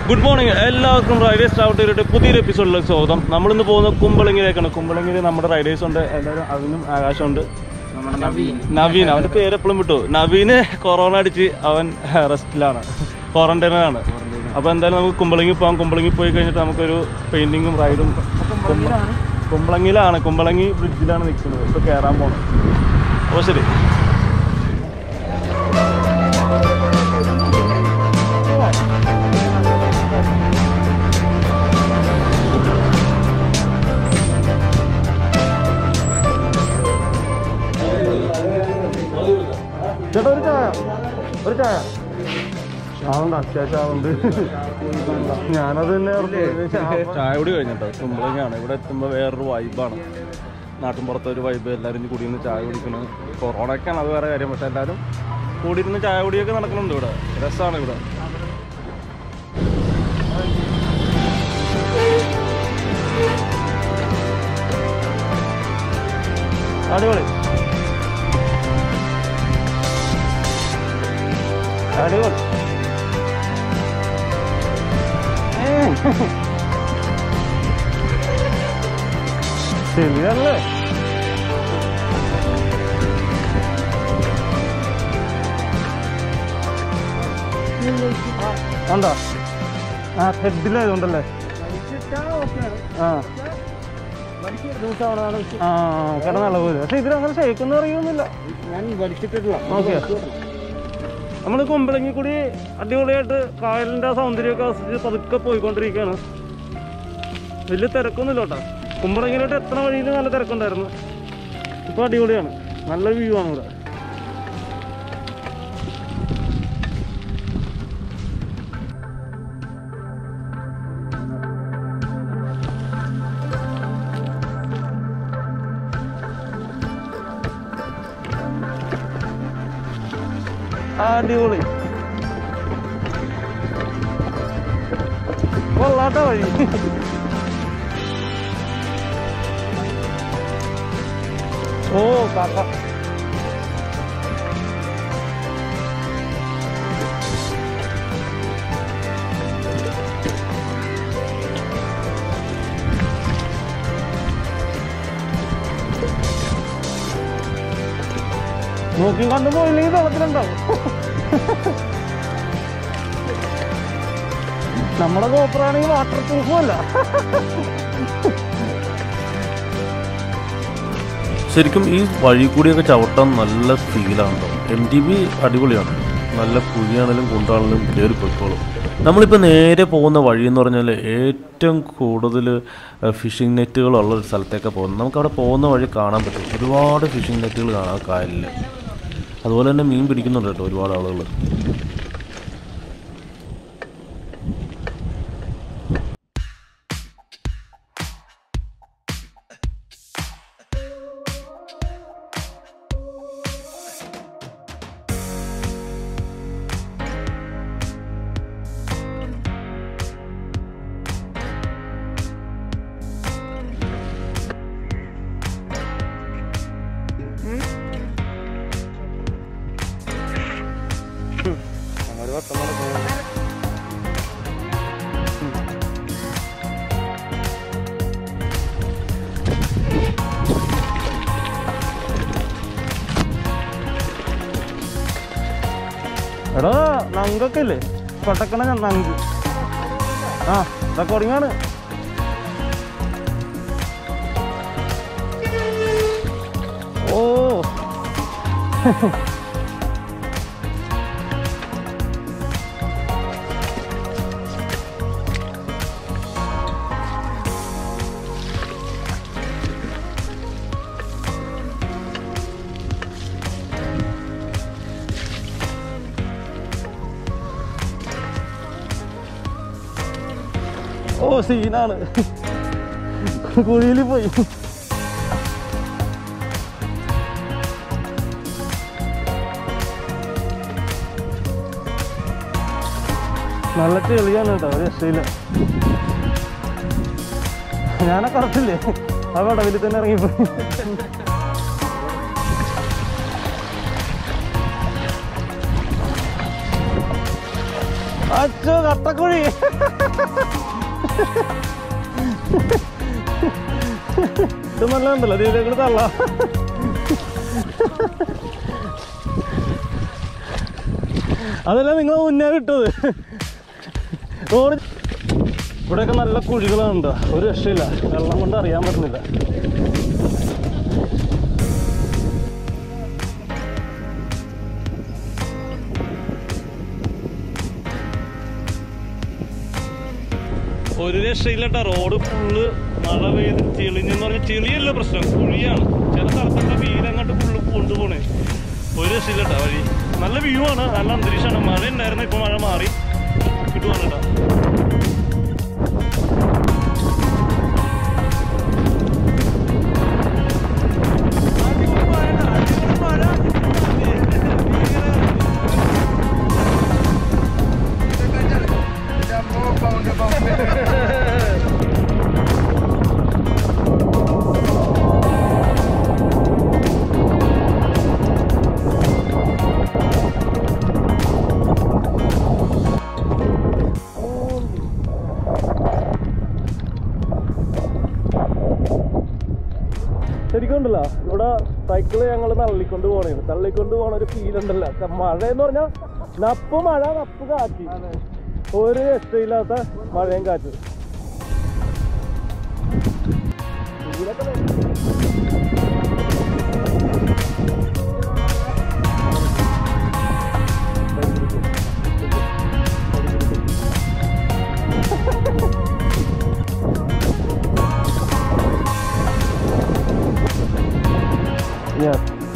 Good morning എല്ലാവർക്കും riders ട്രാവട്ടയുടെ പുതിയൊരു എപ്പിസോഡിലേക്ക് സ്വാഗതം നമ്മളിന്ന് പോകുന്നത് കുമ്പളങ്ങിലേക്കാണ് കുമ്പളങ്ങിൽ നമ്മുടെ റൈഡേഴ്സ് ഉണ്ട് എല്ലാവരും അവനും ആകാശമുണ്ട് നവീൻ അവൻ്റെ പേര് എപ്പോഴും വിട്ടു നവീന് കൊറോണ അടിച്ച് അവൻ റെസ്റ്റിലാണ് ക്വാറന്റൈനിലാണ് അപ്പോൾ എന്തായാലും നമുക്ക് കുമ്പളങ്ങി പോകാം കുമ്പളങ്ങി പോയി കഴിഞ്ഞിട്ട് നമുക്കൊരു പെയിൻറ്റിങ്ങും റൈഡും കുമ്പളങ്ങിയിലാണ് കുമ്പളങ്ങി ബ്രിഡ്ജിലാണ് നിൽക്കുന്നത് ഇപ്പോൾ കയറാൻ പോകണം അപ്പോൾ ശരി ചേട്ടാ ഒരു ചായ ഒരു ചായ ആവുണ്ട് അത്യാവശ്യമുണ്ട് ഞാനത് തന്നെ ഓർത്തു. ചായ കൂടി കഴിഞ്ഞിട്ടോ കുമ്പളങ്ങാണ് ഇവിടെ എത്തുമ്പോൾ വേറൊരു വൈബാണ് നാട്ടിൻ പുറത്തെ ഒരു വൈബ് എല്ലാവരും കൂടി ഇരുന്ന് ചായ കുടിക്കണം കൊറോണയൊക്കെയാണ് അത് വേറെ കാര്യം പക്ഷെ എല്ലാവരും കൂടി ഇരുന്ന് ചായ കുടിയൊക്കെ നടക്കുന്നുണ്ട് ഇവിടെ രസമാണ് ഇവിടെ അടിപൊളി അടിപൊളി ശരിയല്ലേ ഉണ്ടോ ആ ഹെഡിലായതുകൊണ്ടല്ലേ ആ ആ കിടന്നുള്ള പോലെ പക്ഷെ ഇതിലങ്ങനെ ഷേക്കൊന്നും അറിയൊന്നുമില്ല ഞാൻ പഠിച്ചിട്ടില്ല ഓക്കെ നമ്മൾ കുമ്പളങ്ങി കൂടി അടിപൊളിയായിട്ട് കായലിൻ്റെ ആ സൗന്ദര്യമൊക്കെ ആസ്വദിച്ച് പതുക്കെ പോയിക്കൊണ്ടിരിക്കുകയാണ് വലിയ തിരക്കൊന്നുമില്ല കേട്ടോ കുമ്പളങ്ങിയിലോട്ട് എത്ര വഴിയിൽ നല്ല തിരക്കുണ്ടായിരുന്നു ഇപ്പോൾ അടിപൊളിയാണ് നല്ല വ്യൂ ആണ് ഇവിടെ അടിപൊളി കൊള്ളാത്ത വഴി ഓ കാക്ക നോക്കി കണ്ടു പോയില്ലെങ്കിൽ വെള്ളത്തിലുണ്ടാവും നമ്മുടെ ഗോപ്രാണെങ്കിൽ വാട്ടർ പ്രൂഫും അല്ല ശരിക്കും ഈ വഴി കൂടിയൊക്കെ ചവിട്ടാൻ നല്ല ഫീലാണ് എം ടി ബി അടിപൊളിയാണ് നല്ല കുഴിയാണെങ്കിലും കുണ്ടാണെങ്കിലും കയറി പൊയ്ക്കോളും നമ്മളിപ്പോൾ നേരെ പോകുന്ന വഴി എന്ന് പറഞ്ഞാൽ ഏറ്റവും കൂടുതൽ ഫിഷിംഗ് നെറ്റുകളുള്ള ഒരു സ്ഥലത്തേക്ക് പോകുന്നത് നമുക്കവിടെ പോകുന്ന വഴി കാണാൻ പറ്റും ഒരുപാട് ഫിഷിംഗ് നെറ്റുകൾ കാണാം കായലിൽ അതുപോലെ തന്നെ മീൻ പിടിക്കുന്നുണ്ട് കേട്ടോ ഒരുപാട് ആളുകൾ ഒരു വട്ടം നടക്കുന്നു എടാ നങ്കൊക്കെ ഇല്ലേ പട്ടക്കണ നങ്ക് ആ റെക്കോർഡിംഗ് ആണ് ഓ ഓ സീനാണ് കുഴിയിൽ പോയി നല്ല ചെളിയാണ് കേട്ടോ ഒരു രക്ഷയില്ല ഞാനെ കറക്റ്റില്ലേ ആ കടവിൽ തന്നെ ഇറങ്ങിപ്പോയി അച്ഛോ കട്ടക്കുഴി ഇത് നല്ല ഉണ്ടല്ലോ ഇതിലേക്ക് തള്ള അതല്ല നിങ്ങൾ മുന്നേ വിട്ടത് റോഡ് ഇവിടെയൊക്കെ നല്ല കുഴികളുണ്ട് ഒരു രക്ഷയില്ല വെള്ളം കൊണ്ട് അറിയാൻ പറ്റുന്നില്ല ഒരു രക്ഷയില്ലട്ടാ റോഡ് ഫുള്ള് മഴ പെയ്ത് ചെളിഞ്ഞെന്ന് പറഞ്ഞാൽ ചെളിയല്ല പ്രശ്നം കുഴിയാണ് ചില സ്ഥലത്തൊക്കെ വീലങ്ങോട്ട് ഫുള്ള് കൊണ്ടുപോണേ ഒരു രക്ഷയില്ലട്ടാ വഴി നല്ല വ്യൂ ആണ് നല്ല അന്തരീക്ഷമാണ് മഴ ഉണ്ടായിരുന്നു ഇപ്പൊ മഴ മാറി കിട്ടുവാണ് കേട്ടോ ശരിക്കും ഉണ്ടല്ലോ ഇവിടെ സൈക്കിള് ഞങ്ങൾ തള്ളിക്കൊണ്ട് പോണേ തള്ളിക്കൊണ്ട് പോണ ഒരു ഫീൽ ഉണ്ടല്ലോ ക- മഴ എന്ന് പറഞ്ഞാൽ നപ്പ് മഴ നപ്പ് കാറ്റ് ഒരു രക്ഷയില്ലാത്ത മഴയും കാറ്റ് ഇതിലൊക്കെ ദേ- Yes.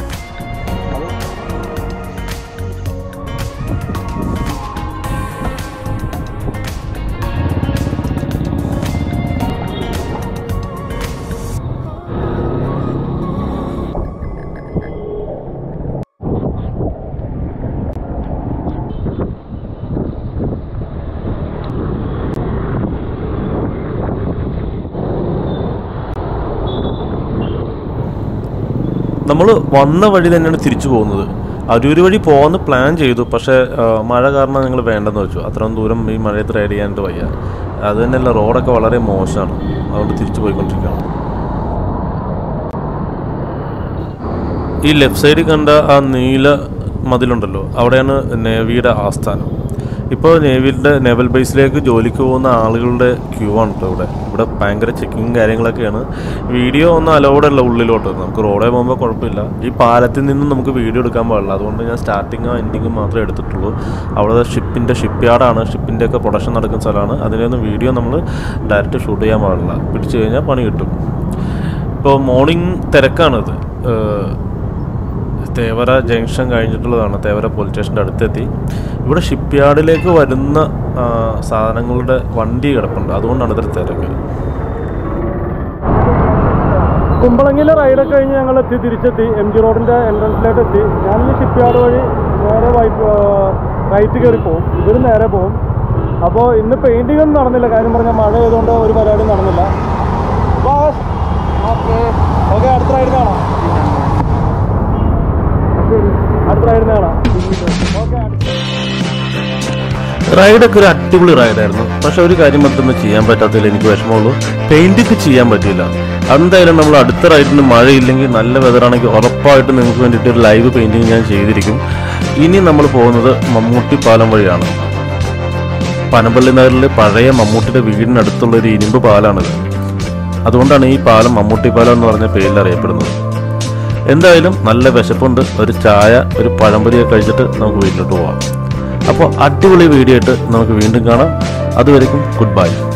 നമ്മൾ വന്ന വഴി തന്നെയാണ് തിരിച്ചു പോകുന്നത് അരൂർ വഴി പോകുന്ന പ്ലാൻ ചെയ്തു പക്ഷേ ആ, മഴ കാരണം ഞങ്ങൾ വേണ്ടെന്ന് വെച്ചു അത്രയും ദൂരം ഈ മഴയത്ത് റൈഡ് ചെയ്യാനായിട്ട് വയ്യ അത് തന്നെയല്ല റോഡൊക്കെ വളരെ മോശമാണ് അതുകൊണ്ട് തിരിച്ചു പോയിക്കൊണ്ടിരിക്കുകയാണ് ഈ ലെഫ്റ്റ് സൈഡിൽ കണ്ട ആ നീല മതിലുണ്ടല്ലോ അവിടെയാണ് നേവിയുടെ ആസ്ഥാനം ഇപ്പോൾ നേവിയുടെ നേവൽ ബേസിലേക്ക് ജോലിക്ക് പോകുന്ന ആളുകളുടെ ക്യൂ ആണ് കേട്ടോ ഇവിടെ ഇവിടെ ഭയങ്കര ചെക്കിങ് കാര്യങ്ങളൊക്കെയാണ് വീഡിയോ ഒന്നും അലൗഡ് അല്ല ഉള്ളിലോട്ട് നമുക്ക് റോഡേ പോകുമ്പോൾ കുഴപ്പമില്ല ഈ പാലത്തിൽ നിന്നും നമുക്ക് വീഡിയോ എടുക്കാൻ പാടില്ല അതുകൊണ്ട് ഞാൻ സ്റ്റാർട്ടിങ്ങും എൻഡിങ്ങും മാത്രമേ എടുത്തിട്ടുള്ളൂ അവിടെ ഷിപ്പിൻ്റെ ഷിപ്പ് യാർഡാണ് ഷിപ്പിൻ്റെ ഒക്കെ പ്രൊഡക്ഷൻ നടക്കുന്ന സ്ഥലമാണ് അതിനൊന്നും വീഡിയോ നമ്മൾ ഡയറക്റ്റ് ഷൂട്ട് ചെയ്യാൻ പാടില്ല പിടിച്ചു കഴിഞ്ഞാൽ പണി കിട്ടും ഇപ്പോൾ മോർണിംഗ് തിരക്കാണിത് ഏഹ് തേവര ജംഗ്ഷൻ കഴിഞ്ഞിട്ടുള്ളതാണ് തേവര പോലീസ് സ്റ്റേഷൻ്റെ അടുത്തെത്തി ഇവിടെ ഷിപ്പ് യാർഡിലേക്ക് വരുന്ന ആ, സാധനങ്ങളുടെ വണ്ടി കിടപ്പുണ്ട് അതുകൊണ്ടാണ് ഇത്ര തിരക്ക് കുമ്പളങ്ങിലെ റൈഡൊക്കെ കഴിഞ്ഞ് ഞങ്ങൾ എത്തി തിരിച്ചെത്തി എം ജി റോഡിന്റെ എൻട്രൻസിലേക്ക് എത്തി ഞാനിനി ഷിപ്പ് യാർഡ് വഴി നേരെ വൈറ്റ് റൈറ്റ് കയറി പോകും ഇവരും നേരെ പോകും അപ്പോൾ ഇന്ന് പെയിന്റിംഗ് ഒന്നും നടന്നില്ല കാര്യം പറഞ്ഞാൽ മഴ ആയതുകൊണ്ട് ഒരു പരിപാടി നടന്നില്ല ഓക്കെ അടുത്ത റൈഡ് കാണാം അടുത്ത റൈഡിന് കാണാം ഓക്കെ റൈഡൊക്കെ ഒരു അടിപൊളി റൈഡായിരുന്നു പക്ഷെ ഒരു കാര്യം മാത്രമേ ചെയ്യാൻ പറ്റാത്തതിൽ എനിക്ക് വിഷമമുള്ളൂ പെയിന്റിങ് ചെയ്യാൻ പറ്റിയില്ല എന്തായാലും നമ്മൾ അടുത്ത റൈഡിന് മഴയില്ലെങ്കിൽ നല്ല വെതറാണെങ്കിൽ ഉറപ്പായിട്ട് നിങ്ങൾക്ക് വേണ്ടിയിട്ട് ഒരു ലൈവ് പെയിന്റിങ് ഞാൻ ചെയ്തിരിക്കും ഇനി നമ്മൾ പോകുന്നത് മമ്മൂട്ടി പാലം വഴിയാണ് പനമ്പള്ളി നഗറിലെ പഴയ മമ്മൂട്ടിയുടെ വീടിനടുത്തുള്ള ഒരു ഇരുമ്പ് പാലാണിത് അതുകൊണ്ടാണ് ഈ പാലം മമ്മൂട്ടി പാലം എന്ന് പറഞ്ഞ പേരിൽ അറിയപ്പെടുന്നത് എന്തായാലും നല്ല വിശപ്പുണ്ട് ഒരു ചായ ഒരു പഴംപൊരിയൊക്കെ കഴിച്ചിട്ട് നമുക്ക് വീട്ടിലോട്ട് പോവാം അപ്പോൾ അടിപൊളി വീഡിയോ ആയിട്ട് നമുക്ക് വീണ്ടും കാണാം അതുവരെയും ഗുഡ് ബൈ